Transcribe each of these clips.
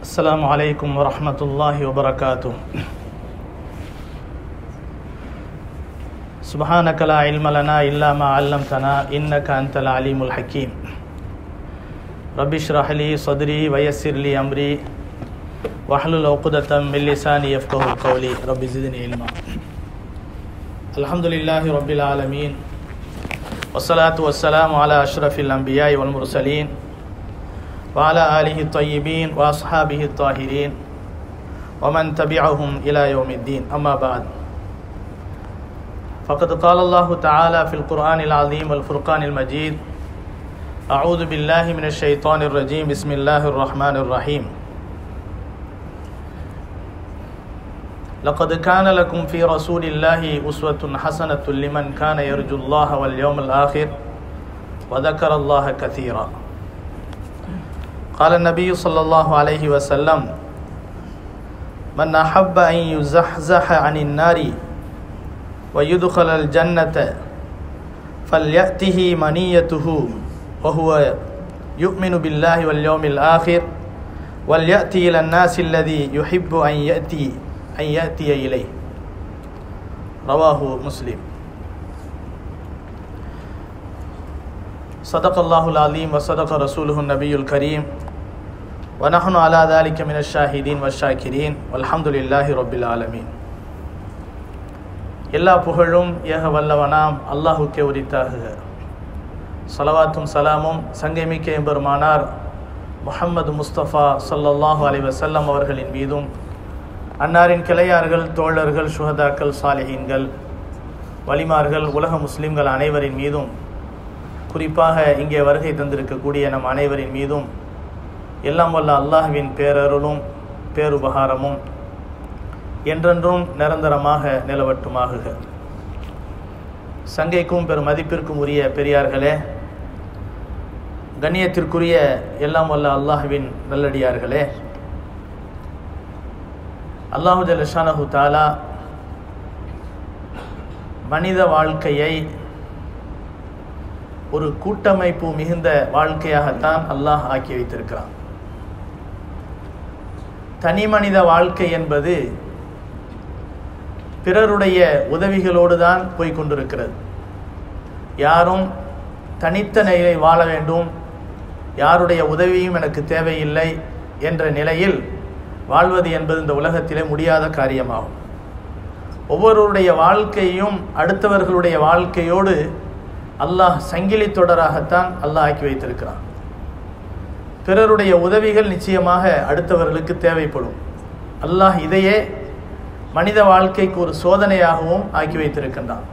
السلام عليكم ورحمة الله وبركاته سبحانك لا علم لنا إلا ما علمتنا إنك أنت العليم الحكيم رب اشرح لي صدري ويسر لي أمري واحلل عقدة من لساني يفقه قولي رب زدني علما الحمد لله رب العالمين والصلاة والسلام على أشرف الأنبياء والمرسلين وعلى آله الطيبين وأصحابه الطاهرين ومن تبعهم إلى يوم الدين أما بعد فقد قال الله تعالى في القرآن العظيم والفرقان المجيد أعوذ بالله من الشيطان الرجيم بسم الله الرحمن الرحيم لقد كان لكم في رسول الله أسوة حسنة لمن كان يرجو الله واليوم الآخر وذكر الله كثيرا قال النبي صلى الله عليه وسلم من أحب أن يزحزح عن النار ويدخل الجنة فليأته منيته وهو يؤمن بالله واليوم الآخر وليأتي إلى الناس الذي يحب أن يأتي أن يأتي إليه رواه مسلم صدق الله العظيم وصدق رسوله النبي الكريم ونحن على ذلك من الشاهدين والشاكرين والحمد لله رب العالمين எல்லா புகழும் ஏக வல்லவனாம் அல்லாஹுக்கே உரித்தாகுக சலவாத்தும் சலாமும் சங்கமிக்க எம்பெருமானார் முஹம்மது முஸ்தபா சல்லல்லாஹு அலி வசல்லம் அவர்களின் மீதும் அன்னாரின் கிளையார்கள் தோழர்கள் சுஹதாக்கள் சாலிஹீன்கள் வலிமார்கள் உலக முஸ்லிம்கள் அனைவரின் மீதும் குறிப்பாக இங்கே வருகை தந்திருக்கக்கூடிய நம் அனைவரின் மீதும் எல்லாம் வல்ல அல்லாஹுவின் பேரருளும் பேருபகாரமும் என்றென்றும் நிரந்தரமாக நிலவட்டுமாகுக சங்கைக்கும் பெரும் மதிப்பிற்கும் உரிய பெரியார்களே கண்ணியத்திற்குரிய எல்லாம் வல்ல அல்லாஹுவின் நல்லடியார்களே அல்லாஹு ஜலஷானஹு தாலா மனித வாழ்க்கையை ஒரு கூட்டமைப்பு மிகுந்த வாழ்க்கையாகத்தான் அல்லாஹ் ஆக்கி வைத்திருக்கிறான் தனி மனித வாழ்க்கை என்பது பிறருடைய உதவிகளோடு தான் போய்கொண்டிருக்கிறது யாரும் தனித்த நிலையை வாழ வேண்டும் யாருடைய உதவியும் எனக்கு தேவையில்லை என்ற நிலையில் வாழ்வது என்பது இந்த உலகத்திலே முடியாத காரியமாகும் ஒவ்வொருவருடைய வாழ்க்கையும் அடுத்தவர்களுடைய வாழ்க்கையோடு அல்லாஹ் சங்கிலி தொடராகத்தான் அல்லாஹ் ஆக்கி வைத்திருக்கிறான் பிறருடைய உதவிகள் நிச்சயமாக அடுத்தவர்களுக்கு தேவைப்படும் அல்லாஹ் இதையே மனித வாழ்க்கைக்கு ஒரு சோதனையாகவும் ஆக்கி வைத்திருக்கின்றான்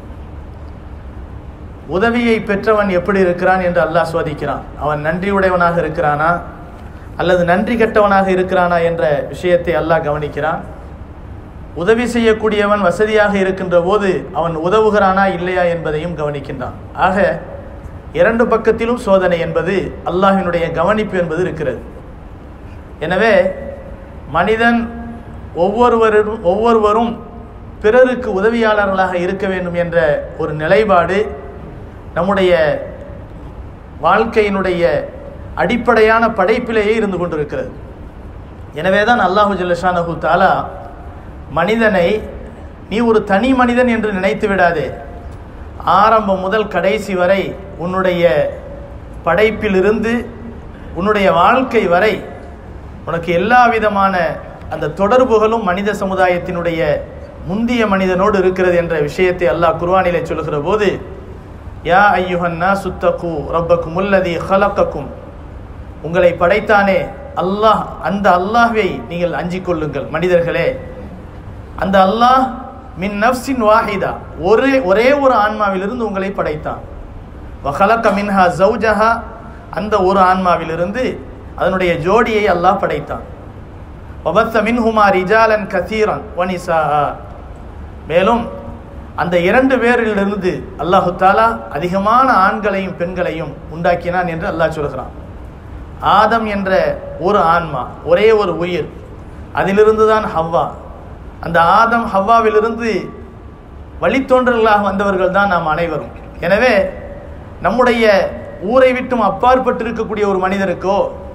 உதவியை பெற்றவன் எப்படி இருக்கிறான் என்று அல்லாஹ் சோதிக்கிறான் அவன் நன்றியுடையவனாக இருக்கிறானா அல்லது நன்றி கெட்டவனாக இருக்கிறானா என்ற விஷயத்தை அல்லாஹ் கவனிக்கிறான் உதவி செய்யக்கூடியவன் வசதியாக இருக்கின்ற போது அவன் உதவுகிறானா இல்லையா என்பதையும் கவனிக்கின்றான் ஆக இரண்டு பக்கத்திலும் சோதனை என்பது அல்லாஹினுடைய கவனிப்பு என்பது இருக்கிறது எனவே மனிதன் ஒவ்வொருவரும் ஒவ்வொருவரும் பிறருக்கு உதவியாளர்களாக இருக்க வேண்டும் என்ற ஒரு நிலைப்பாடு நம்முடைய வாழ்க்கையினுடைய அடிப்படையான படைப்பிலேயே இருந்து கொண்டிருக்கிறது எனவே தான் அல்லாஹு ஜல்லஷானஹு தாலா மனிதனை நீ ஒரு தனி மனிதன் என்று நினைத்து விடாதே ஆரம்பம் முதல் கடைசி வரை உன்னுடைய படைப்பிலிருந்து உன்னுடைய வாழ்க்கை வரை உனக்கு எல்லா விதமான அந்த தொடர்புகளும் மனித சமுதாயத்தினுடைய முந்திய மனிதனோடு இருக்கிறது என்ற விஷயத்தை அல்லாஹ் குர்வானிலே சொல்லுகிற போது யா ஐயுஹன்னா சுத்தகு ரப்பக்கு முல்லதி ஹலக்கக்கும் உங்களை படைத்தானே அல்லாஹ் அந்த அல்லாஹ்வை நீங்கள் அஞ்சிக் கொள்ளுங்கள் மனிதர்களே அந்த அல்லாஹ் மின் நப்சின் வாஹிதா ஒரே ஒரே ஒரு ஆன்மாவிலிருந்து உங்களை படைத்தான் வஹலக்க மின்ஹா ஜவுஜஹா அந்த ஒரு ஆன்மாவிலிருந்து அதனுடைய ஜோடியை அல்லாஹ் படைத்தான் வபத்த மின்ஹுமா ரிஜாலன் கசீரன் வனிசா மேலும் அந்த இரண்டு பேரிலிருந்து அல்லாஹு தாலா அதிகமான ஆண்களையும் பெண்களையும் உண்டாக்கினான் என்று அல்லாஹ் சொல்கிறான் ஆதம் என்ற ஒரு ஆன்மா ஒரே ஒரு உயிர் அதிலிருந்து தான் ஹவ்வா அந்த ஆதம் ஹவ்வாவிலிருந்து வழித்தோன்றல்களாக வந்தவர்கள் தான் நாம் அனைவரும் எனவே நம்முடைய ஊரை விட்டும் அப்பாற்பட்டு இருக்கக்கூடிய ஒரு மனிதருக்கோ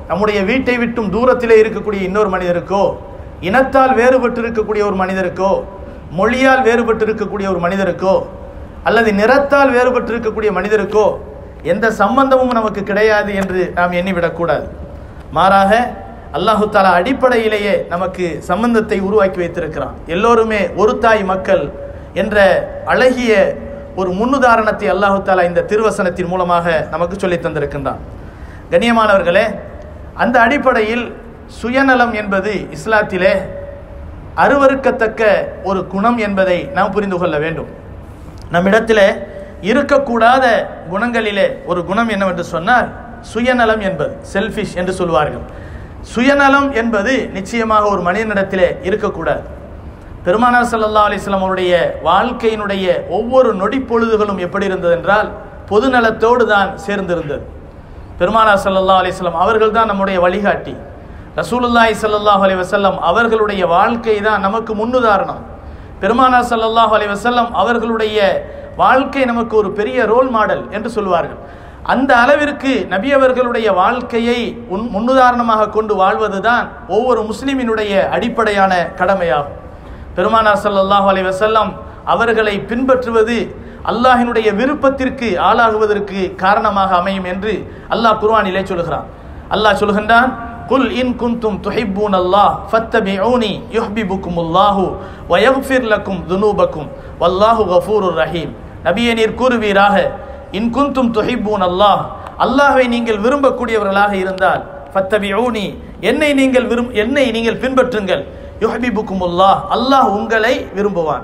நம்முடைய வீட்டை விட்டும் தூரத்திலே இருக்கக்கூடிய இன்னொரு மனிதருக்கோ இனத்தால் வேறுபட்டு இருக்கக்கூடிய ஒரு மனிதருக்கோ மொழியால் வேறுபட்டு இருக்கக்கூடிய ஒரு மனிதருக்கோ அல்லது நிறத்தால் வேறுபட்டு இருக்கக்கூடிய மனிதருக்கோ எந்த சம்பந்தமும் நமக்கு கிடையாது என்று நாம் எண்ணிவிடக்கூடாது மாறாக அல்லாஹு தாலா அடிப்படையிலேயே நமக்கு சம்பந்தத்தை உருவாக்கி வைத்திருக்கிறான் எல்லோருமே ஒரு தாய் மக்கள் என்ற அழகிய ஒரு முன்னுதாரணத்தை அல்லாஹு தாலா இந்த திருவசனத்தின் மூலமாக நமக்கு சொல்லித் தந்திருக்கின்றான் கண்ணியமானவர்களே அந்த அடிப்படையில் சுயநலம் என்பது இஸ்லாத்திலே அருவருக்கத்தக்க ஒரு குணம் என்பதை நாம் புரிந்து கொள்ள வேண்டும் நம்மிடத்திலே இருக்கக்கூடாத குணங்களிலே ஒரு குணம் என்னவென்று சொன்னால் சுயநலம் என்பது செல்ஃபிஷ் என்று சொல்வார்கள் சுயநலம் என்பது நிச்சயமாக ஒரு மனிதனிடத்திலே இருக்கக்கூடாது பெருமானார் ஸல்லல்லாஹு அலைஹி வஸல்லம் அவருடைய வாழ்க்கையினுடைய ஒவ்வொரு நொடி பொழுதுகளும் எப்படி இருந்தது என்றால் பொதுநலத்தோடு தான் சேர்ந்திருந்தது பெருமானார் ஸல்லல்லாஹு அலைஹி வஸல்லம் அவர்கள் தான் நம்முடைய வழிகாட்டி ரசூலுல்லாஹி ஸல்லல்லாஹு அலைஹி வஸல்லம் அவர்களுடைய வாழ்க்கை தான் நமக்கு முன்னுதாரணம் பெருமானார் ஸல்லல்லாஹு அலைஹி வஸல்லம் அவர்களுடைய வாழ்க்கை நமக்கு ஒரு பெரிய ரோல் மாடல் என்று சொல்வார்கள் அந்த அளவிற்கு நபி அவர்களுடைய வாழ்க்கையை உன் முன்னுதாரணமாக கொண்டு வாழ்வதுதான் ஒவ்வொரு முஸ்லிமினுடைய அடிப்படையான கடமையாகும் பெருமானார் ஸல்லல்லாஹு அலைஹி வஸல்லம் அவர்களை பின்பற்றுவது அல்லாஹினுடைய விருப்பத்திற்கு ஆளாகுவதற்கு காரணமாக அமையும் என்று அல்லாஹ் குர்ஆனிலே சொல்கிறான் அல்லாஹ் சொல்கின்றான் குல் இன் குந்தும் துஹிப்பூன் அல்லாஹ் ஃபத்தபிஊனி யுஹ்பிபுக்குமுல்லாஹு வயக்ஃபிர் லக்கும் துனூபக்கும் வல்லாஹு கஃபூருர் ரஹீம் நபியே நீர் கூறுவீராக இன் குந்தும் துஹிப்பூன் அல்லாஹ் அல்லாஹ்வை நீங்கள் விரும்பக்கூடியவர்களாக இருந்தால் ஃபத்தபிஊனி என்னை நீங்கள் விரும் என்னை நீங்கள் பின்பற்றுங்கள் யுஹ்பிபுக்குமுல்லாஹ் அல்லாஹ் உங்களை விரும்புவான்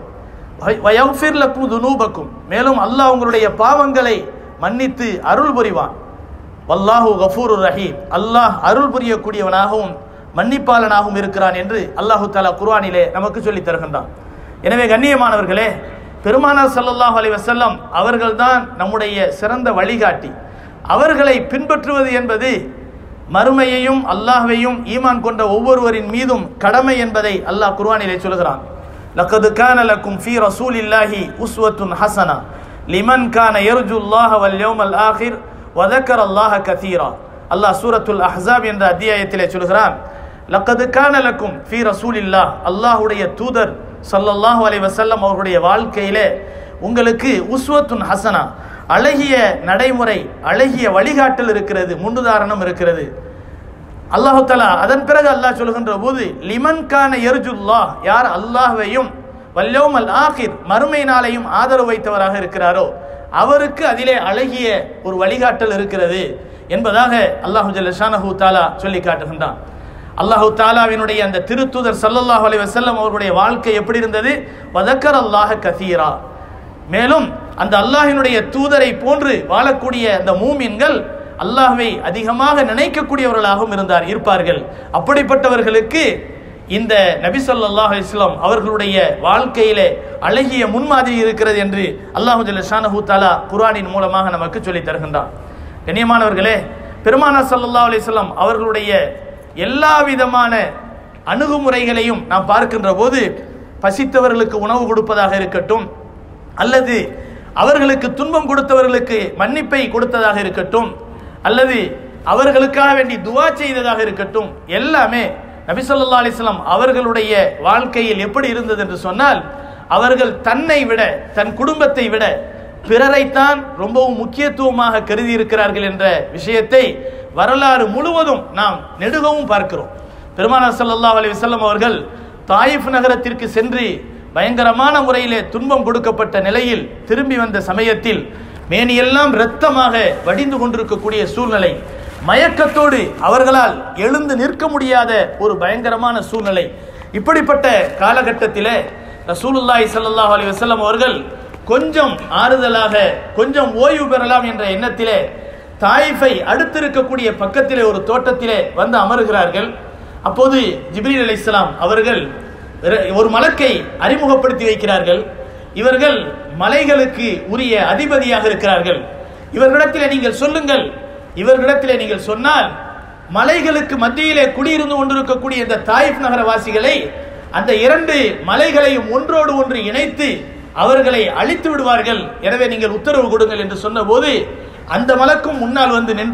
வயஃபிர் லக்கும் துனூபக்கும் மேலும் அல்லாஹ் உங்களுடைய பாவங்களை மன்னித்து அருள் புரிவான் வல்லாஹு கஃபூருர் ரஹீம் அல்லாஹ் அருள் புரியக்கூடியவனாகவும் மன்னிப்பாளனாகவும் இருக்கிறான் என்று அல்லாஹு தாலா குர்ஆனிலே நமக்கு சொல்லித் தருகின்றான் எனவே கண்ணியமானவர்களே பெருமானார் ஸல்லல்லாஹு அலைஹி வஸல்லம் அவர்கள்தான் நம்முடைய சிறந்த வழிகாட்டி அவர்களை பின்பற்றுவது என்பது மறுமையையும் அல்லாஹ்வையும் ஈமான் கொண்ட ஒவ்வொருவரின் மீதும் கடமை என்பதை அல்லாஹ் குர்ஆனிலே சொல்கிறான் லக்கது கான லக்கும் ஃபீ ரசூலில்லாஹி உஸ்வத்துன் ஹசனா லிமன் கான யர்ஜு அல்லாஹ வல் யௌமல் ஆகிர் வதக்கர் அல்லாஹ கதீரா அல்லாஹ் சூரத்துல் அஹ்ஸாப் என்ற அத்தியாயத்திலே சொல்கிறான் லக்கது கான லக்கும் ஃபீ ரசூலில்லாஹ் அல்லாஹ்வுடைய தூதர் ஸல்லல்லாஹு அலைஹி வஸல்லம் அவருடைய வாழ்க்கையிலே உங்களுக்கு உஸ்வத்துன் ஹசனா அழகிய நடைமுறை அழகிய வழிகாட்டல் இருக்கிறது முன்னுதாரணம் இருக்கிறது அல்லாஹு தலா அதன் பிறகு அல்லாஹ் சொல்கின்ற போது லிமன் கான எர்ஜுல்லாஹ் யார் அல்லாஹ்வையும் வல்லோம் அல் ஆகிர் மறுமை நாளையும் ஆதரவு வைத்தவராக இருக்கிறாரோ அவருக்கு அதிலே அழகிய ஒரு வழிகாட்டல் இருக்கிறது என்பதாக அல்லாஹு ஜல்லஷானஹு தாலா சொல்லி காட்டுகின்றான் அல்லாஹு தாலாவினுடைய அந்த திருத்தூதர் சல்லல்லாஹு அலைஹி வஸல்லம் அவர்களுடைய வாழ்க்கை எப்படி இருந்தது வதக்கர் அல்லாஹ கசீரா மேலும் அந்த அல்லாஹினுடைய தூதரை போன்று வாழக்கூடிய அந்த மூமின்கள் அல்லாஹ்வை அதிகமாக நினைக்கக்கூடியவர்களாகவும் இருந்தார் இருப்பார்கள் அப்படிப்பட்டவர்களுக்கு இந்த நபி ஸல்லல்லாஹு அலைஹி வஸல்லம் அவர்களுடைய வாழ்க்கையிலே அழகிய முன்மாதிரி இருக்கிறது என்று அல்லாஹு ஜல்ல ஷானஹு தாலா குர்ஆனின் மூலமாக நமக்கு சொல்லித் தருகின்றான் கண்ணியமானவர்களே பெருமானார் ஸல்லல்லாஹு அலைஹி வஸல்லம் அவர்களுடைய எல்லா விதமான அணுகுமுறைகளையும் நாம் பார்க்கின்ற போது பசித்தவர்களுக்கு உணவு கொடுப்பதாக இருக்கட்டும் அல்லது அவர்களுக்கு துன்பம் கொடுத்தவர்களுக்கு மன்னிப்பை கொடுத்ததாக இருக்கட்டும் அல்லது அவர்களுக்காக வேண்டி துவா செய்ததாக இருக்கட்டும் எல்லாமே நபி ஸல்லல்லாஹு அலைஹி வஸல்லம் அவர்களுடைய வாழ்க்கையில் எப்படி இருந்தது என்று சொன்னால் அவர்கள் தன்னை விட தன் குடும்பத்தை விட பிறரைத்தான் ரொம்பவும் முக்கியத்துவமாக கருதி இருக்கிறார்கள் என்ற விஷயத்தை வரலாறு முழுவதும் நாம் நெடுகவும் பார்க்கிறோம் பெருமானார் ஸல்லல்லாஹு அலைஹி வஸல்லம் அவர்கள் தாயிஃப் நகரத்திற்கு சென்று பயங்கரமான முறையிலே துன்பம் கொடுக்கப்பட்ட நிலையில் திரும்பி வந்த சமயத்தில் மேனியெல்லாம் இரத்தமாக வடிந்து கொண்டிருக்கக்கூடிய சூழ்நிலை மயக்கத்தோடு அவர்களால் எழுந்து நிற்க முடியாத ஒரு பயங்கரமான சூழ்நிலை இப்படிப்பட்ட காலகட்டத்திலே ரசூலுல்லாஹி ஸல்லல்லாஹு அலைஹி வஸல்லம் அவர்கள் கொஞ்சம் ஆறுதலாக கொஞ்சம் ஓய்வு பெறலாம் என்ற எண்ணத்திலே தாயிஃபை அடுத்திருக்கக்கூடிய பக்கத்திலே ஒரு தோட்டத்திலே வந்து அமருகிறார்கள் அப்போது ஜிப்ரீல் அலைஹிஸ்ஸலாம் அவர்கள் ஒரு மலக்கை அறிமுகப்படுத்தி வைக்கிறார்கள் இவர்கள் மலைகளுக்கு உரிய அதிபதியாக இருக்கிறார்கள் இவர்களிடத்திலே நீங்கள் சொல்லுங்கள் இவர்களிடத்திலே நீங்கள் சொன்னால் மலைகளுக்கு மத்தியிலே குடியிருந்து கொண்டிருக்கக்கூடிய இந்த தாயிஃப் நகரவாசிகளை அந்த இரண்டு மலைகளையும் ஒன்றோடு ஒன்று இணைத்து அவர்களை அழித்து விடுவார்கள் எனவே நீங்கள் உத்தரவு கொடுங்கள் என்று சொன்னபோது அந்த மலக்கும் முன்னால் வந்து நின்று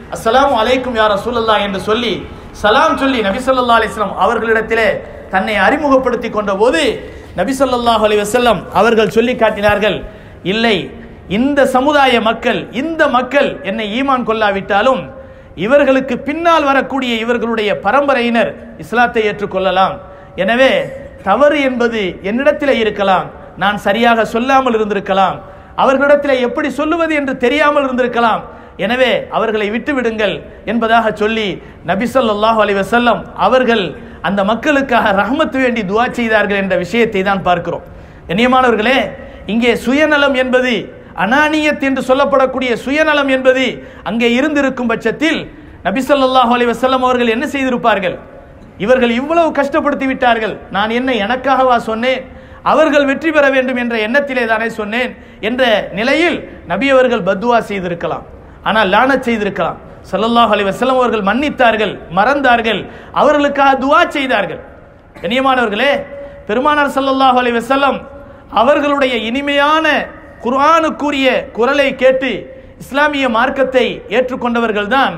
அஸ்ஸலாமு அலைக்கும் யா ரசூலல்லாஹ் என்று சொல்லி சலாம் சொல்லி நபி ஸல்லல்லாஹு அலைஹி வஸல்லம் அவர்களிடத்திலே தன்னை அறிமுகப்படுத்தி கொண்ட போது நபி ஸல்லல்லாஹு அலைஹி வஸல்லம் அவர்கள் சொல்லி காட்டினார்கள் இல்லை இந்த சமுதாய மக்கள் இந்த மக்கள் என்னை ஈமான் கொள்ளாவிட்டாலும் இவர்களுக்கு பின்னால் வரக்கூடிய இவர்களுடைய பரம்பரையினர் இஸ்லாத்தை ஏற்றுக்கொள்ளலாம் எனவே தவறு என்பது என்னிடத்திலே இருக்கலாம் நான் சரியாக சொல்லாமல் இருந்திருக்கலாம் அவர்களிடத்தில் எப்படி சொல்லுவது என்று தெரியாமல் இருந்திருக்கலாம் எனவே அவர்களை விட்டு விடுங்கள் என்பதாக சொல்லி நபி ஸல்லல்லாஹு அலைஹி வஸல்லம் அவர்கள் அந்த மக்களுக்காக ரஹ்மத் வேண்டி துஆ செய்தார்கள் என்ற விஷயத்தை தான் பார்க்கிறோம் கண்ணியமானவர்களே இங்கே சுயநலம் என்பது அனானியத் என்று சொல்லப்படக்கூடிய சுயநலம் என்பது அங்கே இருந்திருக்கும் பட்சத்தில் நபி ஸல்லல்லாஹு அலைஹி வஸல்லம் அவர்கள் என்ன செய்திருப்பார்கள் இவர்கள் இவ்வளவு கஷ்டப்படுத்தி விட்டார்கள் நான் என்ன எனக்காகவா சொன்னேன் அவர்கள் வெற்றி பெற வேண்டும் என்ற எண்ணத்திலே தானே சொன்னேன் என்ற நிலையில் நபி அவர்கள் பத்துவா செய்திருக்கலாம் ஆனால் லானத் செய்திருக்கலாம் ஸல்லல்லாஹு அலைஹி வஸல்லம் அவர்கள் மன்னித்தார்கள் மறந்தார்கள் அவர்களுக்காக துஆ செய்தார்கள் கண்ணியமானவர்களே பெருமானார் ஸல்லல்லாஹு அலைஹி வஸல்லம் அவர்களுடைய இனிமையான குர்ஆனுக்குரிய குரலை கேட்டு இஸ்லாமிய மார்க்கத்தை ஏற்றுக்கொண்டவர்கள் தான்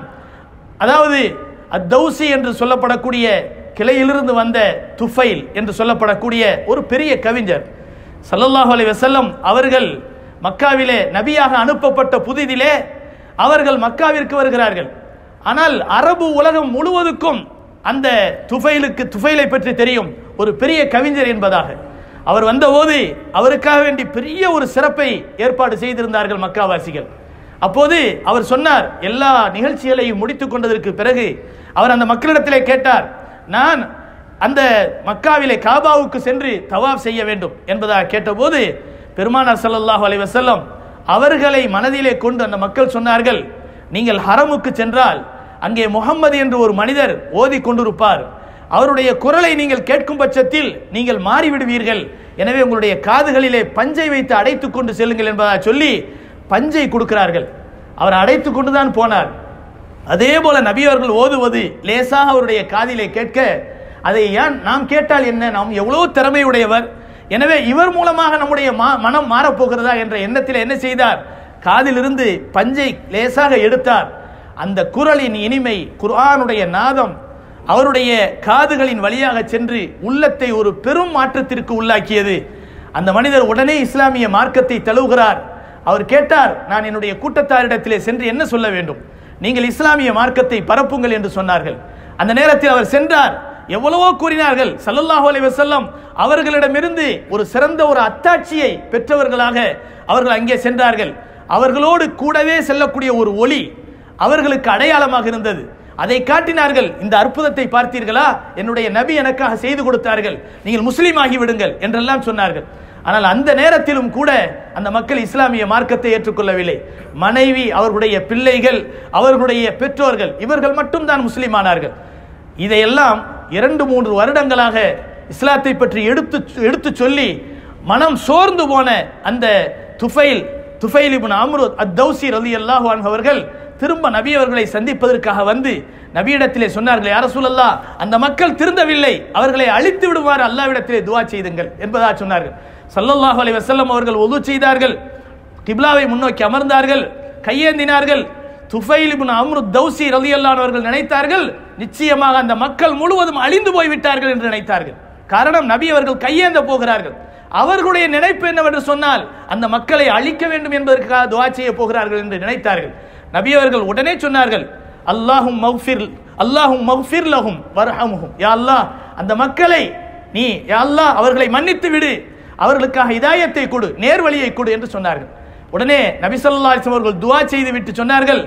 அதாவது அத்தௌசி என்று சொல்லப்படக்கூடிய கிளையிலிருந்து வந்த துஃபைல் என்று சொல்லப்படக்கூடிய ஒரு பெரிய கவிஞர் ஸல்லல்லாஹு அலைஹி வஸல்லம் அவர்கள் மக்காவிலே நபியாக அனுப்பப்பட்ட புதிதிலே அவர்கள் மக்காவிற்கு வருகிறார்கள் ஆனால் அரபு உலகம் முழுவதுக்கும் அந்த துஃபைலுக்கு துஃபைலை பற்றி தெரியும் ஒரு பெரிய கவிஞர் என்பதாக அவர் வந்தபோது அவருக்காக வேண்டி பெரிய ஒரு சிறப்பை ஏற்பாடு செய்திருந்தார்கள் மக்காவாசிகள் அப்போது அவர் சொன்னார் எல்லா நிகழ்ச்சிகளையும் முடித்துக் கொண்டதற்கு பிறகு அவர் அந்த மக்களிடத்திலே கேட்டார் நான் அந்த மக்காவிலே காபாவுக்கு சென்று தவாப் செய்ய வேண்டும் என்பதாக கேட்டபோது பெருமானார் ஸல்லல்லாஹு அலைஹி வஸல்லம் அவர்களை மனதிலே கொண்டு அந்த மக்கள் சொன்னார்கள் நீங்கள் ஹரமுக்கு சென்றால் அங்கே முகம்மது என்று ஒரு மனிதர் ஓதி கொண்டிருப்பார் அவருடைய குரலை நீங்கள் கேட்கும் பட்சத்தில் நீங்கள் மாறிவிடுவீர்கள் எனவே உங்களுடைய காதுகளிலே பஞ்சை வைத்து அடைத்துக் கொண்டு செல்லுங்கள் என்பதாக சொல்லி பஞ்சை கொடுக்கிறார்கள் அவர் அடைத்து கொண்டுதான் போனார் அதே போல நபி அவர்கள் ஓதுவது லேசாக அவருடைய காதிலே கேட்க அதை ஏன் நாம் கேட்டால் என்ன நாம் எவ்வளவு திறமையுடையவர் எனவே இவர் மூலமாக நம்முடைய மா- மனம் மாறப்போகிறதா என்ற எண்ணத்தில் என்ன செய்தார் காதிலிருந்து பஞ்சை லேசாக எடுத்தார் அந்த குரலின் இனிமை குர்ஆனுடைய நாதம் அவருடைய காதுகளின் வழியாக சென்று உள்ளத்தை ஒரு பெரும் மாற்றத்திற்கு உள்ளாக்கியது அந்த மனிதர் உடனே இஸ்லாமிய மார்க்கத்தை தழுவுகிறார் அவர் கேட்டார் நான் என்னுடைய கூட்டத்தாரிடத்திலே சென்று என்ன சொல்ல வேண்டும் நீங்கள் இஸ்லாமிய மார்க்கத்தை பரப்புங்கள் என்று சொன்னார்கள் அந்த நேரத்தில் அவர் சென்றார் எவ்வளவோ கூறினார்கள் ஸல்லல்லாஹு அலைஹி வஸல்லம் அவர்களிடமிருந்து ஒரு சிறந்த ஒரு அத்தாட்சியை பெற்றவர்களாக அவர்கள் அங்கே சென்றார்கள் அவர்களோடு கூடவே செல்லக்கூடிய ஒரு ஒளி அவர்களுக்கு அடையாளமாக இருந்தது அதை காட்டினார்கள் இந்த அற்புதத்தை பார்த்தீர்களா என்னுடைய நபி எனக்காக செய்து கொடுத்தார்கள் நீங்கள் முஸ்லீம் ஆகி விடுங்கள் என்றெல்லாம் சொன்னார்கள் ஆனால் அந்த நேரத்திலும் கூட அந்த மக்கள் இஸ்லாமிய மார்க்கத்தை ஏற்றுக்கொள்ளவில்லை மனைவி அவர்களுடைய பிள்ளைகள் அவர்களுடைய பெற்றோர்கள் இவர்கள் மட்டும்தான் முஸ்லீம் ஆனார்கள் இதையெல்லாம் இரண்டு மூன்று வருடங்களாக இஸ்லாத்தை பற்றி எடுத்து எடுத்து சொல்லி மனம் சோர்ந்து போன அந்த துஃபைல் துஃபைல் இப்னு அம்ரு அத்தௌசி ரலியல்லாஹு அன்ஹு அவர்கள் திரும்ப நபி அவர்களை சந்திப்பதற்காக வந்து நபியிடத்திலே சொன்னார்கள் யார சூழல்லா அந்த மக்கள் திருந்தவில்லை அவர்களை அழித்து விடுமாறு அல்லாவிடத்திலே துவா செய்துங்கள் என்பதாக சொன்னார்கள் ஸல்லல்லாஹு அலைஹி வஸல்லம் அவர்கள் ஒது செய்தார்கள் கிப்லாவை முன்னோக்கி அமர்ந்தார்கள் கையேந்தினார்கள் துஃபைல் இப்னு அம்ரு தௌசி ரலியல்லாஹு அவர்கள் நினைத்தார்கள் நிச்சயமாக அந்த மக்கள் முழுவதும் அழிந்து போய் விட்டார்கள் என்று நினைத்தார்கள் காரணம் நபி அவர்கள் கையேந்த போகிறார்கள் அவர்களுடைய நினைப்பு என்னவென்று சொன்னால் அந்த மக்களை அழிக்க வேண்டும் என்பதற்காக துவா செய்ய போகிறார்கள் என்று நினைத்தார்கள் நபி அவர்கள் உடனே சொன்னார்கள் அல்லாஹும் மஃபிர் அல்லாஹும் மஃபிர் லஹும் வர்ஹமுஹும் யா அல்லாஹ் அந்த மக்களை நீ யா அல்லாஹ் அவர்களை மன்னித்து விடு அவர்களுக்காக இதாயத்தை கொடு நேர்வழியை கொடு என்று சொன்னார்கள் உடனே நபி ஸல்லல்லாஹு அலைஹி வஸல்லம் அவர்கள் துஆ செய்து விட்டு சொன்னார்கள்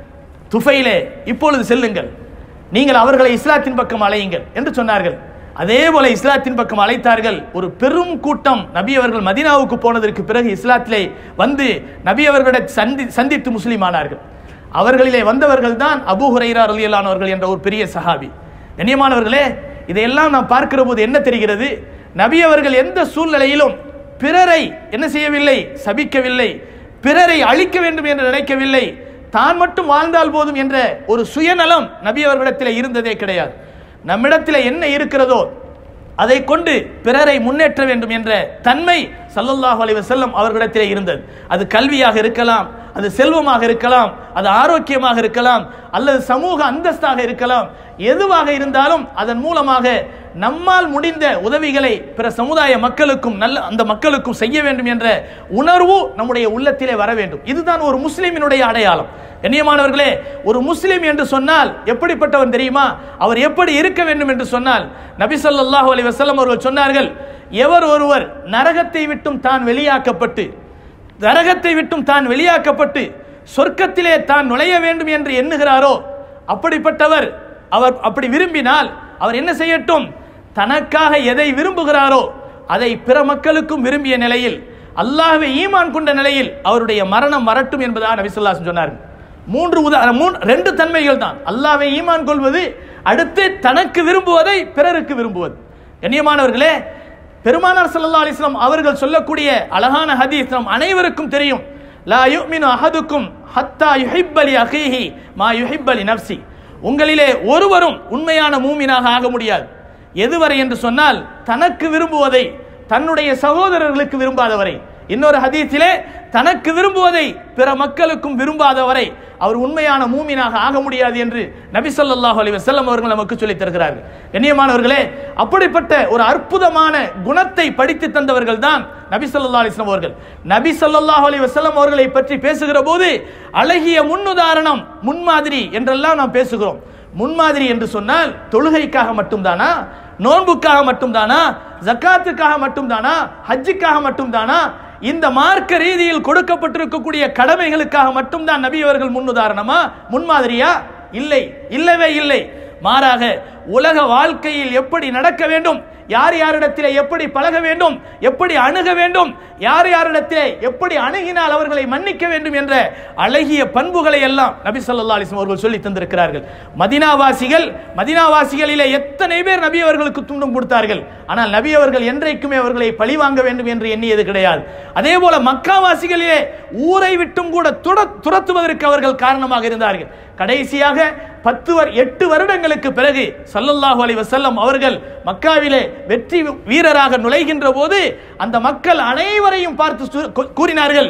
துஃபைலே இப்பொழுது செல்லுங்கள் நீங்கள் அவர்களை இஸ்லாத்தின் பக்கம் அழையுங்கள் என்று சொன்னார்கள் அதே போல இஸ்லாத்தின் பக்கம் அழைத்தார்கள் ஒரு பெரும் கூட்டம் நபி அவர்கள் மதீனாவுக்கு போனதற்கு பிறகு இஸ்லாத்திலே வந்து நபி அவர்களை சந்தி சந்தித்து முஸ்லீம் ஆனார்கள் அவர்களிலே வந்தவர்கள் தான் அபூ ஹுரைரா ரலியல்லானவர்கள் என்ற ஒரு பெரிய சஹாபி கண்ணியமானவர்களே இதையெல்லாம் நாம் பார்க்கிற போது என்ன தெரிகிறது நபி அவர்கள் எந்த சூழ்நிலையிலும் பிறரை என்ன செய்யவில்லை சபிக்கவில்லை பிறரை அழிக்க வேண்டும் என்று நினைக்கவில்லை தான் மட்டும் வாழ்ந்தால் போதும் என்ற ஒரு சுயநலம் நபி அவர்களிடத்தில் இருந்ததே கிடையாது நம்மிடத்தில் என்ன இருக்கிறதோ அதை கொண்டு பிறரை முன்னேற்ற வேண்டும் என்ற தன்மை சல்லல்லாஹு அலைஹி வஸல்லம் அவர்களிடத்திலே இருந்தது அது கல்வியாக இருக்கலாம் அது செல்வமாக இருக்கலாம் அது ஆரோக்கியமாக இருக்கலாம் அல்லது சமூக அந்தஸ்தாக இருக்கலாம் எதுவாக இருந்தாலும் அதன் மூலமாக நம்மால் முடிந்த உதவிகளை பிற சமுதாய மக்களுக்கும் நல்ல அந்த மக்களுக்கும் செய்ய வேண்டும் என்ற உணர்வு நம்முடைய உள்ளத்திலே வர வேண்டும் இதுதான் ஒரு முஸ்லிமினுடைய அடையாளம் கண்ணியமானவர்களே ஒரு முஸ்லிம் என்று சொன்னால் எப்படிப்பட்டவன் தெரியுமா அவர் எப்படி இருக்க வேண்டும் என்று சொன்னால் நபி ஸல்லல்லாஹு அலைஹி வஸல்லம் அவர்கள் சொன்னார்கள் எவர் ஒருவர் நரகத்தை விட்டும் தான் வெளியாக்கப்பட்டு நரகத்தை விட்டும் தான் வெளியாக்கப்பட்டு சொர்க்கத்திலே தான் நுழைய வேண்டும் என்று எண்ணுகிறாரோ அப்படிப்பட்டவர் அவர் அப்படி விரும்பினால் அவர் என்ன செய்யட்டும் தனக்காக எதை விரும்புகிறாரோ அதை பிற மக்களுக்கும் விரும்பிய நிலையில் அல்லாஹ்வை ஈமான் கொண்ட நிலையில் அவருடைய மரணம் வரட்டும் என்பதாக நபி ஸல்லல்லாஹு அலைஹி சொன்னார்கள் மூன்று உதா மூணு ரெண்டு தன்மைகள் தான் அல்லாஹ்வை ஈமான் கொள்வது அடுத்து தனக்கு விரும்புவதை பிறருக்கு விரும்புவது கண்ணியமானவர்களே பெருமானார் ஸல்லல்லாஹு அலைஹி வஸல்லம் அவர்கள் சொல்லக்கூடிய அழகான ஹதீஸ் நம் அனைவருக்கும் தெரியும் லா யுமினு அஹதுக்கும் ஹத்தா யுஹிப்பலி அஹீஹி மா யுஹிப்பலி நஃப்சி உங்களிலே ஒருவரும் உண்மையான மூமினாக ஆக முடியாது எதுவரை என்று சொன்னால் தனக்கு விரும்புவதை தன்னுடைய சகோதரர்களுக்கு விரும்பாதவரை இன்னொரு ஹதீஸிலே தனக்கு விரும்புவதை பிற மக்களுக்கும் விரும்பாதவரை அவர் உண்மையான மூமினாக ஆக முடியாது என்று நபி ஸல்லல்லாஹு அலைஹி வஸல்லம் அவர்கள் நமக்கு சொல்லித் தருகிறார்கள் கண்ணியமானவர்களே அப்படிப்பட்ட ஒரு அற்புதமான குணத்தை படித்து தந்தவர்கள் தான் நபி ஸல்லல்லாஹு அலைஹி வஸல்லம் அவர்கள் நபி ஸல்லல்லாஹு அலைஹி வஸல்லம் அவர்களை பற்றி பேசுகிற போது அழகிய முன்னுதாரணம் முன்மாதிரி என்றெல்லாம் நாம் பேசுகிறோம் முன்மாதிரி என்று சொன்னால் தொழுகைக்காக மட்டும்தானா நோன்புக்காக மட்டும்தானா ஜக்காத்துக்காக மட்டும்தானா ஹஜ்ஜுக்காக மட்டும்தானா இந்த மார்க்க ரீதியில் கொடுக்கப்பட்டிருக்கக்கூடிய கடமைகளுக்காக மட்டும்தான் நபி அவர்கள் முன்னுதாரணமா முன்மாதிரியா இல்லை இல்லவே இல்லை மாறாக உலக வாழ்க்கையில் எப்படி நடக்க வேண்டும் யார் யாரிடத்திலே எப்படி பழக வேண்டும் எப்படி அணுக வேண்டும் யார் யாரிடத்திலே எப்படி அணுகினால் அவர்களை மன்னிக்க வேண்டும் என்ற அழகிய பண்புகளை எல்லாம் நபி ஸல்லல்லாஹு அலைஹி வஸல்லம் அவர்கள் சொல்லி தந்திருக்கிறார்கள் மதினாவாசிகள் மதினாவாசிகளிலே எத்தனை பேர் நபி அவர்களுக்கு துன்பம் கொடுத்தார்கள் ஆனால் நபி அவர்கள் என்றைக்குமே அவர்களை பழி வாங்க வேண்டும் என்று எண்ணியது கிடையாது அதே போல மக்காவாசிகளிலே ஊரை விட்டும் கூட துர- துரத்துவதற்கு அவர்கள் காரணமாக இருந்தார்கள் கடைசியாக பத்து வர் எட்டு வருடங்களுக்கு பிறகு ஸல்லல்லாஹு அலைஹி வஸல்லம் அவர்கள் மக்காவிலே வெற்றி வீரராக நுழைகின்ற போது அந்த மக்கள் அனைவரையும் பார்த்து சு- கூ- கூறினார்கள்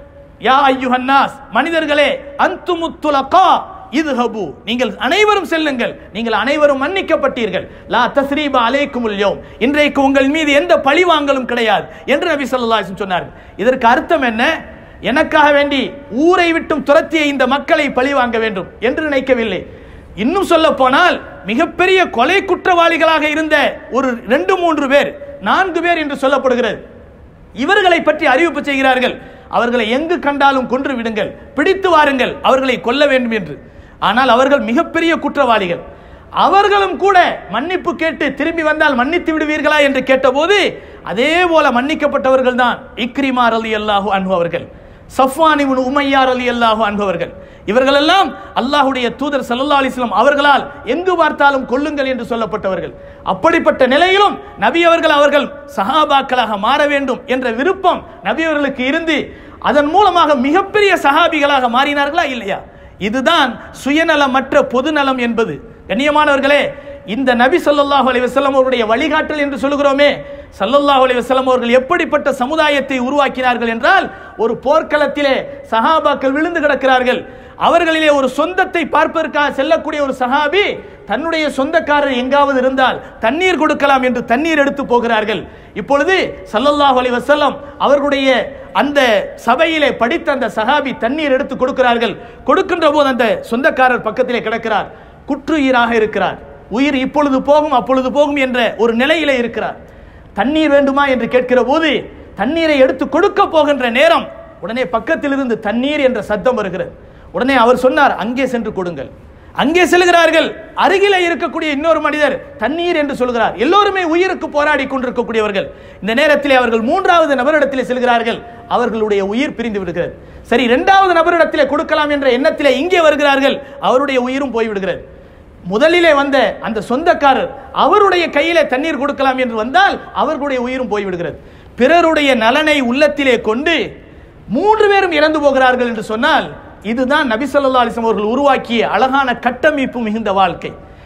யா ஐயுஹன்னாஸ் மனிதர்களே அந்துமுத்துலகா இதுஹபு நீங்கள் அனைவரும் செல்லுங்கள் நீங்கள் அனைவரும் மன்னிக்கப்பட்டீர்கள் லா தஸ்ரீபா அலைக்குமுல் யௌம் இன்றைக்கு உங்கள் மீது எந்த பழிவாங்கலும் கிடையாது என்று நபி ஸல்லல்லாஹு அலைஹி வஸல்லம் சொன்னார்கள் இதற்கு அர்த்தம் என்ன எனக்காக வேண்டி ஊரை விட்டும் துரத்திய இந்த மக்களை பழி வாங்க வேண்டும் என்று நினைக்கவில்லை இன்னும் சொல்ல போனால் மிகப்பெரிய கொலை குற்றவாளிகளாக இருந்த ஒரு ரெண்டு மூன்று பேர் நான்கு பேர் என்று சொல்லப்படுகிறது இவர்களை பற்றி அறிவிப்பு செய்கிறார்கள் அவர்களை எங்கு கண்டாலும் கொன்று விடுங்கள் பிடித்து வாருங்கள் அவர்களை கொல்ல வேண்டும் என்று ஆனால் அவர்கள் மிகப்பெரிய குற்றவாளிகள் அவர்களும் கூட மன்னிப்பு கேட்டு திரும்பி வந்தால் மன்னித்து விடுவீர்களா என்று கேட்டபோது அதே போல மன்னிக்கப்பட்டவர்கள் தான் இக்ரிமா அலி அல்லாஹு அன்பு அவர்கள் சஃப்வான் இப்னு உமையார் அலி அல்லாஹு அன்பவர்கள் இவர்களெல்லாம் அல்லாஹ்வுடைய தூதர் ஸல்லல்லாஹு அலைஹி வஸல்லம் அவர்களால் எங்கு பார்த்தாலும் கொல்லுங்கள் என்று சொல்லப்பட்டவர்கள் அப்படிப்பட்ட நிலையிலும் நபி அவர்கள் அவர்கள் சஹாபாக்களாக மாற வேண்டும் என்ற விருப்பம் நபி அவர்களுக்கு இருந்து அதன் மூலமாக மிகப்பெரிய சஹாபிகளாக மாறினார்களா இல்லையா இதுதான் சுயநலமற்ற பொதுநலம் என்பது கண்ணியமானவர்களே இந்த நபி ஸல்லல்லாஹு அலைஹி வஸல்லம் அவருடைய வழிகாட்டல் என்று சொல்கிறோமே ஸல்லல்லாஹு அலைஹி வஸல்லம் அவர்கள் எப்படிப்பட்ட சமுதாயத்தை உருவாக்கினார்கள் என்றால் ஒரு போர்க்களத்திலே சஹாபாக்கள் விழுந்து கிடக்கிறார்கள் அவர்களிலே ஒரு சொந்தத்தை பார்ப்பதற்காக செல்லக்கூடிய ஒரு சஹாபி தன்னுடைய சொந்தக்காரர் எங்காவது இருந்தால் தண்ணீர் கொடுக்கலாம் என்று தண்ணீர் எடுத்து போகிறார்கள் இப்பொழுது ஸல்லல்லாஹு அலைஹி வஸல்லம் அவர்களுடைய அந்த சபையிலே படித்த அந்த சஹாபி தண்ணீர் எடுத்து கொடுக்கிறார்கள் கொடுக்கின்ற போது அந்த சொந்தக்காரர் பக்கத்திலே கிடக்கிறார் குற்றுயிராக இருக்கிறார் உயிர் இப்பொழுது போகும் அப்பொழுது போகும் என்ற ஒரு நிலையிலே இருக்கிறார் தண்ணீர் வேண்டுமா என்று கேட்கிற போது தண்ணீரை எடுத்து கொடுக்க போகின்ற நேரம் உடனே பக்கத்தில் இருந்து தண்ணீர் என்ற சத்தம் வருகிறது உடனே அவர் சொன்னார் அங்கே சென்று கொடுங்கள் அங்கே செல்கிறார்கள் அருகிலே இருக்கக்கூடிய இன்னொரு மனிதர் தண்ணீர் என்று சொல்கிறார் எல்லோருமே உயிருக்கு போராடி கொண்டிருக்கக்கூடியவர்கள் இந்த நேரத்திலே அவர்கள் மூன்றாவது நபரிடத்திலே செல்கிறார்கள் அவர்களுடைய உயிர் பிரிந்து விடுகிறது சரி இரண்டாவது நபரிடத்திலே கொடுக்கலாம் என்ற எண்ணத்திலே இங்கே வருகிறார்கள் அவருடைய உயிரும் போய்விடுகிறது முதலிலே வந்த அந்த சொந்தக்காரர் அவருடைய கையிலே தண்ணீர் கொடுக்கலாம் என்று வந்தால் அவர்களுடைய உயிரும் போய்விடுகிறது பிறருடைய நலனை உள்ளத்திலே கொண்டு மூன்று பேரும் இறந்து போகிறார்கள் என்று சொன்னால் இதுதான் நபி ஸல்லல்லாஹு அலைஹி வஸல்லம் அவர்கள் உருவாக்கிய அழகான கட்டமைப்பு மிகுந்த வாழ்க்கை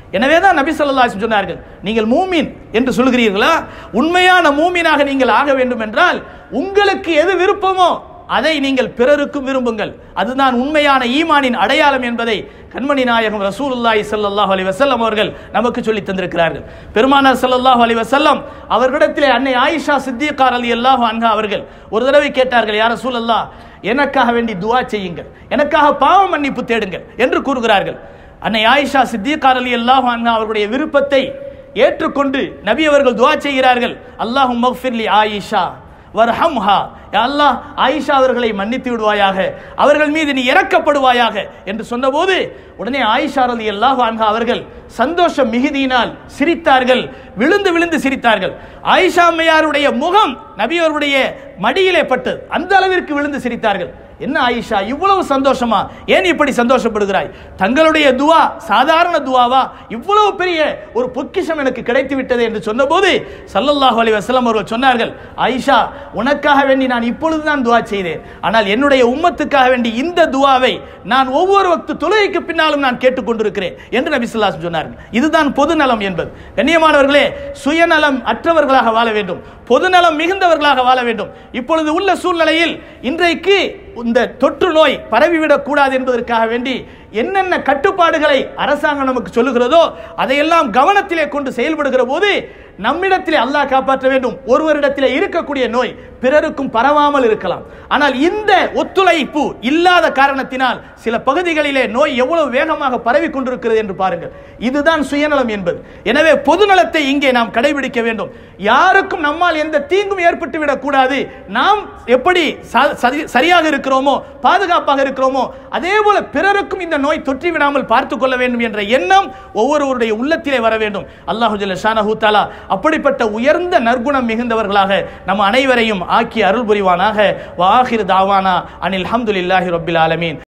எனவே தான் நபி ஸல்லல்லாஹு அலைஹி வஸல்லம் சொன்னார்கள் நீங்கள் மூமின் என்று சொல்கிறீர்களா உண்மையான மூமினாக நீங்கள் ஆக வேண்டும் என்றால் உங்களுக்கு எது விருப்பமோ அதை நீங்கள் பிறருக்கும் விரும்புங்கள் அதுதான் உண்மையான ஈமானின் அடையாளம் என்பதை கண்மணி நாயகம் ரசூலுல்லாஹி ஸல்லல்லாஹு அலைஹி வஸல்லம் அவர்கள் நமக்கு சொல்லி தந்திருக்கிறார்கள் பெருமானார் ஸல்லல்லாஹு அலைஹி வஸல்லம் அவர்களிடத்திலே அன்னை ஆயிஷா சித்திகா ரலியல்லாஹு அன்ஹா அவர்கள் ஒரு தடவை கேட்டார்கள் யார் ரசூலல்லாஹ் எனக்காக வேண்டி துஆ செய்யுங்கள் எனக்காக பாவ மன்னிப்பு தேடுங்கள் என்று கூறுகிறார்கள் அன்னை ஆயிஷா சித்திகா ரலியல்லாஹு அன்ஹா அவர்களுடைய விருப்பத்தை ஏற்றுக்கொண்டு நபி அவர்கள் துஆ செய்கிறார்கள் அல்லாஹும் மக்ஃபிர்லி ஆயிஷா வர்ஹம்ஹா யா அல்லாஹ் ஆயிஷா அவர்களை மன்னித்து விடுவாயாக அவர்கள் மீது நீ இறக்கப்படுவாயாக என்று சொன்னபோது உடனே ஆயிஷா ரலி அல்லாஹ் அன்ஹா அவர்கள் சந்தோஷம் மிகுதியினால் சிரித்தார்கள் விழுந்து விழுந்து சிரித்தார்கள் ஆயிஷா அம்மையாருடைய முகம் நபி அவருடைய மடியிலே பட்டது அந்த அளவிற்கு விழுந்து சிரித்தார்கள் என்ன ஆயிஷா இவ்வளவு சந்தோஷமா ஏன் இப்படி சந்தோஷப்படுகிறாய் தங்களுடைய துவா சாதாரண துவாவா இவ்வளவு பெரிய ஒரு பொக்கிஷம் எனக்கு கிடைத்து விட்டது என்று சொன்னபோது சல்லல்லாஹு அலைஹி வஸல்லம் அவர்கள் சொன்னார்கள் ஆயிஷா உனக்காக வேண்டி நான் இப்பொழுது தான் துவா செய்தேன் ஆனால் என்னுடைய உம்மத்துக்காக வேண்டி இந்த துவாவை நான் ஒவ்வொரு வக்து தொழுகைக்கு பின்னாலும் நான் கேட்டுக்கொண்டிருக்கிறேன் என்று நபி ஸல்லல்லாஹு அலைஹி வஸல்லம் சொன்னார்கள் இதுதான் பொதுநலம் என்பது கண்ணியமானவர்களே சுயநலம் அற்றவர்களாக வாழ வேண்டும் பொதுநலம் மிகுந்தவர்களாக வாழ வேண்டும் இப்பொழுது உள்ள சூழ்நிலையில் இன்றைக்கு இந்த தொற்று நோய் பரவிவிடக் கூடாது என்பதற்காக வேண்டி என்னென்ன கட்டுப்பாடுகளை அரசாங்கம் நமக்கு சொல்லுகிறதோ அதையெல்லாம் கவனத்திலே கொண்டு செயல்படுகிற போது நம்மிடத்திலே அல்லாஹ் காப்பாற்ற வேண்டும் ஒருவரிடத்திலே இருக்கக்கூடிய நோய் பிறருக்கும் பரவாமல் இருக்கலாம் ஆனால் இந்த ஒத்துழைப்பு இல்லாத காரணத்தினால் சில பகுதிகளிலே நோய் எவ்வளவு வேகமாக பரவி கொண்டிருக்கிறது என்று பாருங்கள் இதுதான் சுயநலம் என்பது எனவே பொதுநலத்தை இங்கே நாம் கடைபிடிக்க வேண்டும் யாருக்கும் நம்மால் எந்த தீங்கும் ஏற்பட்டு விடக்கூடாது நாம் எப்படி ச- சரி- சரியாக இருக்கிறோமோ பாதுகாப்பாக இருக்கிறோமோ அதே போல பிறருக்கும் இந்த நோய் தொற்றி விடாமல் பார்த்து கொள்ள வேண்டும் என்ற எண்ணம் ஒவ்வொருவருடைய உள்ளத்திலே வர வேண்டும் அல்லாஹு ஜல்ல ஷானஹு தஆலா அப்படிப்பட்ட உயர்ந்த நற்குணம் மிகுந்தவர்களாக நம் அனைவரையும் ஆக்கி அருள் புரிவானாக வாஹிர் தாவானா அனில் ஹம்துலில்லாஹி ரப்பில் ஆலமீன்